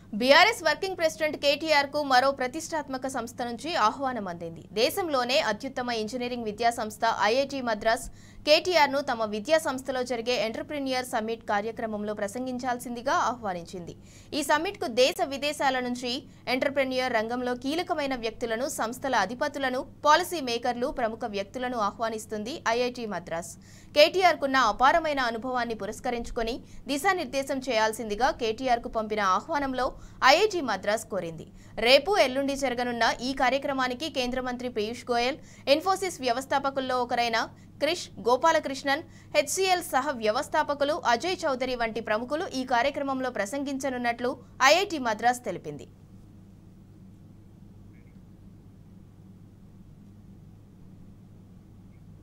BRS working president KTR కు మరో ప్రతిష్టాత్మక సంస్థ నుంచి ఆహ్వానం అందింది దేశంలోనే అత్యుత్తమ ఇంజనీరింగ్ విద్యా సంస్థ ఐఐటి మద్రాస్ కేటీఆర్ ను తమ విద్యా సంస్థలో జరిగే ఎంటర్ప్రీనియర్ సమ్మిట్ కార్యక్రమంలో ప్రసంగించాల్సిందిగా ఆహ్వానించింది ఈ సమ్మిట్ కు దేశ విదేశాల నుంచి ఎంటర్ప్రెన్యూర్ రంగంలో కీలకమైన వ్యక్తులను సంస్థల అధిపతులను పాలసీ మేకర్లు ప్రముఖ వ్యక్తులను ఆహ్వానిస్తుంది ఐఐటి మద్రాస్ కేటీఆర్ కున్న అపారమైన అనుభవాన్ని పురస్కరించుకొని దిశానిర్దేశం చేయాల్సిందిగా కేటీఆర్ కు పంపిన ఆహ్వానంలో ఐఐటి మద్రాస్ కోరింది రేపు ఎల్లుండి జరగనున్న ఈ కార్యక్రమానికి కేంద్ర మంత్రి పీయూష్ గోయల్ ఇన్ఫోసిస్ వ్యవస్థాపకుల్లో ఒకరైన క్రిష్ గోపాలకృష్ణన్ హెచ్సిఎల్ సహ వ్యవస్థాపకులు అజయ్ చౌదరి వంటి ప్రముఖులు ఈ కార్యక్రమంలో ప్రసంగించనున్నట్లు ఐఐటి మద్రాస్ తెలిపింది